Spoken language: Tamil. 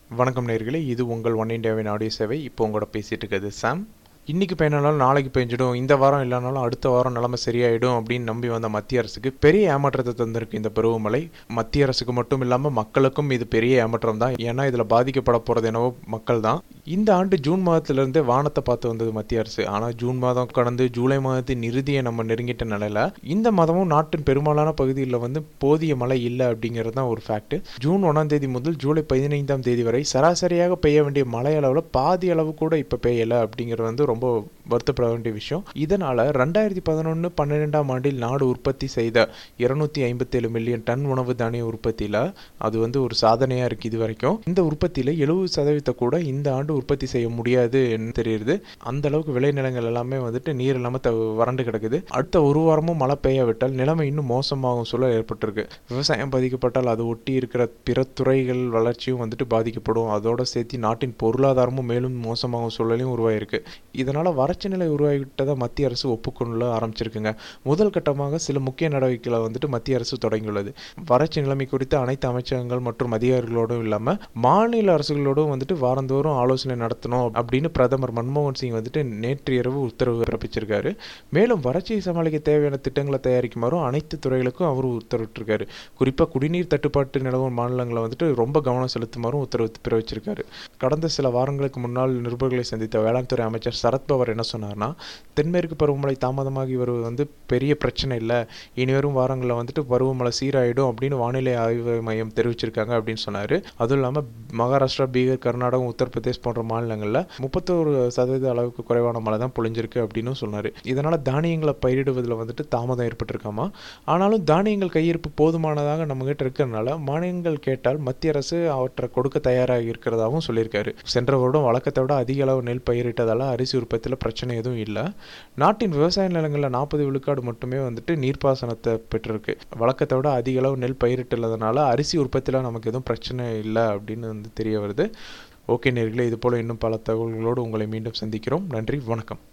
வணக்கம் நேர்களே இது உங்கள் ஒன் இண்டியாவின் ஆடியோ சேவை இப்போ உங்களோட பேசிட்டு இருக்கிறது சாம் இன்னைக்கு பெய்யனாலும் நாளைக்கு பெஞ்சிடும் இந்த வாரம் இல்லைனாலும் அடுத்த வாரம் நிலைமை சரியாயிடும் அப்படின்னு நம்பி வந்த மத்திய அரசுக்கு பெரிய ஏமாற்றத்தை தந்திருக்கு இந்த பருவமழை மத்திய அரசுக்கு மட்டும் இல்லாமல் மக்களுக்கும் இது பெரிய ஏமாற்றம் தான் ஏன்னா இதில் பாதிக்கப்பட போகிறது என்னவோ மக்கள் தான் இந்த ஆண்டு ஜூன் மாதத்திலிருந்தே வானத்தை பார்த்து வந்தது மத்திய அரசு ஆனால் ஜூன் மாதம் கடந்து ஜூலை மாதத்தின் இறுதியை நம்ம நெருங்கிட்ட நிலையில இந்த மாதமும் நாட்டின் பெரும்பாலான பகுதியில் வந்து போதிய மழை இல்லை அப்படிங்கிறது தான் ஒரு ஃபேக்ட் ஜூன் ஒன்றாம் தேதி முதல் ஜூலை பதினைந்தாம் தேதி வரை சராசரியாக பெய்ய வேண்டிய மழை அளவில் பாதி அளவு கூட இப்போ பெய்யலை அப்படிங்கிறது வந்து ரொம்ப வருத்தப்பட வேண்டிய விஷயம் இதனால ரெண்டாயிரத்தி பதினொன்று பன்னிரெண்டாம் ஆண்டில் நாடு உற்பத்தி செய்த இருநூத்தி ஐம்பத்தேழு மில்லியன் டன் உணவு தானிய உற்பத்தியில் அது வந்து ஒரு சாதனையாக இருக்குது இது வரைக்கும் இந்த உற்பத்தியில் எழுபது சதவீதத்தை கூட இந்த ஆண்டு உற்பத்தி செய்ய முடியாதுன்னு தெரியுது அந்த அளவுக்கு விளைநிலங்கள் எல்லாமே வந்துட்டு நீர் இல்லாமல் த வறண்டு கிடக்குது அடுத்த ஒரு வாரமும் மழை பெய்யாவிட்டால் நிலைமை இன்னும் மோசமாகும் சூழல் ஏற்பட்டிருக்கு விவசாயம் பாதிக்கப்பட்டால் அது ஒட்டி இருக்கிற பிற துறைகள் வளர்ச்சியும் வந்துட்டு பாதிக்கப்படும் அதோட சேர்த்து நாட்டின் பொருளாதாரமும் மேலும் மோசமாகும் சூழலையும் உருவாயிருக்கு இதனால் வறட்சி நிலை உருவாகிவிட்டதை மத்திய அரசு ஒப்புக்கொள்ள ஆரம்பிச்சிருக்குங்க முதல் கட்டமாக சில முக்கிய நடவடிக்கைகளை வந்துட்டு மத்திய அரசு தொடங்கியுள்ளது வறட்சி நிலைமை குறித்து அனைத்து அமைச்சகங்கள் மற்றும் அதிகாரிகளோடும் இல்லாமல் மாநில அரசுகளோடும் வந்துட்டு வாரந்தோறும் ஆலோசனை நடத்தணும் அப்படின்னு பிரதமர் மன்மோகன் சிங் வந்துட்டு நேற்று இரவு உத்தரவு பிறப்பிச்சிருக்காரு மேலும் வறட்சியை சமாளிக்க தேவையான திட்டங்களை தயாரிக்குமாறும் அனைத்து துறைகளுக்கும் அவர் உத்தரவிட்டிருக்காரு குறிப்பாக குடிநீர் தட்டுப்பாட்டு நிலவும் மாநிலங்களை வந்துட்டு ரொம்ப கவனம் செலுத்துமாறும் உத்தரவு பிறப்பிச்சிருக்காரு கடந்த சில வாரங்களுக்கு முன்னால் நிருபர்களை சந்தித்த வேளாண் துறை அமைச்சர் சரத்பவர் என்ன சொன்னார்னா தென்மேற்கு பருவமழை தாமதமாகி வருவது வந்து பெரிய பிரச்சனை இல்லை இனி வரும் வாரங்களில் வந்துட்டு பருவமழை சீராயிடும் அப்படின்னு வானிலை ஆய்வு மையம் தெரிவிச்சிருக்காங்க அப்படின்னு சொன்னார் அதுவும் இல்லாமல் மகாராஷ்டிரா பீகார் கர்நாடகம் உத்தரப்பிரதேஷ் போன்ற மாநிலங்களில் முப்பத்தோரு சதவீத அளவுக்கு குறைவான மழை தான் பொழிஞ்சிருக்கு அப்படின்னு சொன்னார் இதனால் தானியங்களை பயிரிடுவதில் வந்துட்டு தாமதம் ஏற்பட்டிருக்காமா ஆனாலும் தானியங்கள் கையிருப்பு போதுமானதாக நம்மகிட்ட இருக்கிறதுனால மானியங்கள் கேட்டால் மத்திய அரசு அவற்றை கொடுக்க தயாராக இருக்கிறதாகவும் சொல்லியிருக்காரு சென்ற வருடம் வழக்கத்தை விட அதிக அளவு நெல் பயிரிட்டதால் அரிசி உற்பத்தியில் பிரச்சனை எதுவும் இல்லை நாட்டின் விவசாய நிலங்களில் நாற்பது விழுக்காடு மட்டுமே வந்துட்டு நீர்ப்பாசனத்தை பெற்றிருக்கு வழக்கத்தை விட அதிக அளவு நெல் பயிரிட்டுள்ளதுனால அரிசி உற்பத்தியில் நமக்கு எதுவும் பிரச்சனை இல்லை அப்படின்னு வந்து தெரிய வருது ஓகே நேர்களே இது போல் இன்னும் பல தகவல்களோடு உங்களை மீண்டும் சந்திக்கிறோம் நன்றி வணக்கம்